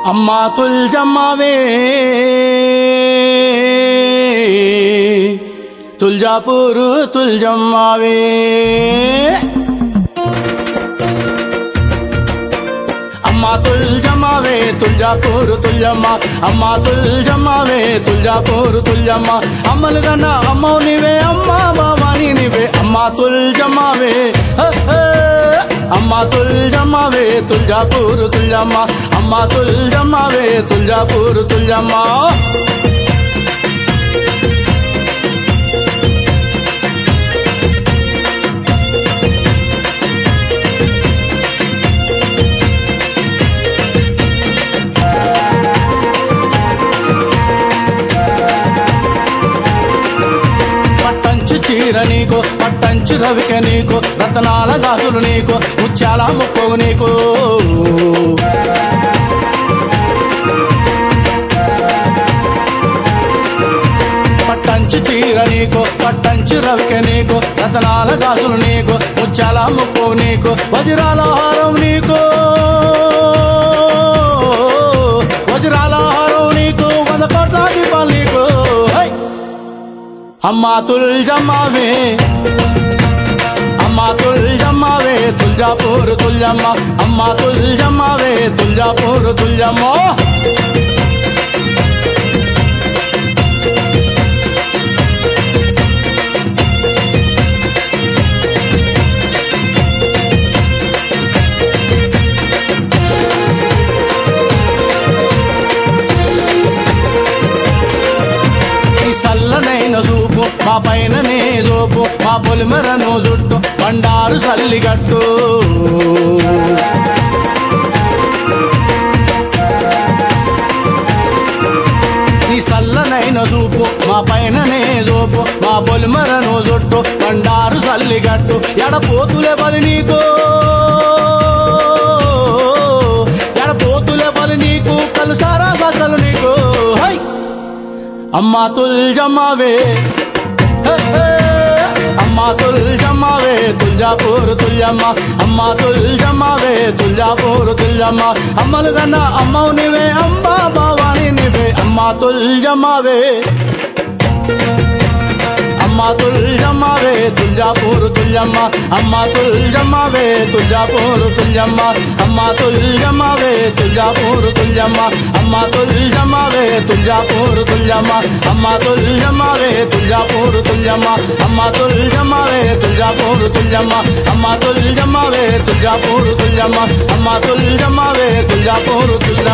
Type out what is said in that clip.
అమ్మా తుల్జమ్మవే తుల్జాపూరు తుల్జమ్మవే అమ్మా తుల్జమ్మవే తుల్జాపూరు తుల్జమ్మ అమ్మా తుల్జమ్మవే తుల్జాపూరు తుల్జమ్మ అమ్మలు కన్నా అమ్మవు నీవే అమ్మా బాబాని నీవే అమ్మా తుల్జమ్మవే హ, హ. అమ్మా తుల్జమ్మవే తుల్జాపూరు తుల్జమ్మ అమ్మా తుల్జమ్మవే తుల్జాపూరు తుల్జమ్మ పట్టంచు చీర నీకు పట్టంచు రవిక నీకు రతనాల గాజులు నీకు ముత్యాల ముక్కవు నీకు పట్టంచు చీర నీకు పట్టంచు రవిక నీకు రతనాల గాజులు నీకు ముత్యాల ముక్కవు నీకు వజ్రాల హారం నీకు వజ్రాల హారం నీకు వంద కోట్ల దీపాలు నీకు హై! అమ్మా తుల్జమ్మవే అమ్మా తుల్జమ్మవే తుల్జాపూర్ తుల్జమ్మ అమ్మా తుల్జమ్మవే తుల్జాపూర్ తుల్జమ్మ ఈ చల్లనైన చూపు మా పైననే చూపు మా పొలిమరను జుట్టు బండారు చల్లిగట్టు ఈ చల్లనైన చూపు మా పైననే చూపు మా పొలిమరను జుట్టు బండారు చల్లిగట్టు ఎడపోతులే బలి నీకు ఎడపోతులే బలి నీకు కలుసారా బసలు నీకు హై అమ్మా తుల్జమ్మవే హే, హే. అమ్మా తుల్జమ్మవే తుల్జాపూర్ తుల్జమ్మ అమ్మా తుల్జమ్మవే తుల్జాపూర్ తుల్జమ్మ అమ్మలు కన్నా అమ్మవు నీవే అంబా బావాణి నీవే అమ్మా తుల్జమ్మవే అమ్మా తుల్జమ్మవే తుల్జాపూర్ తుల్జమ్మ అమ్మా తుల్జమ్మవే తుల్జాపూర్ తుల్జమ్మ అమ్మా తుల్జమ్మవే తుల్జాపూర్ తుల్జమ్మ అమ్మా తుల్జమ్మవే తుల్జాపూర్ తుల్జమ్మ అమ్మా తుల్జమ్మవే తుల్జాపూర్ తుల్జమ్మ అమ్మా తుల్జమ్మవే తుల్జాపూర్ తుల్జమ్మ అమ్మా తుల్జమ్మవే తుల్జాపూర్ తుల్జమ్మ అమ్మా తుల్జమ్మవే తుల్జాపూర్ తుల్జమ్మ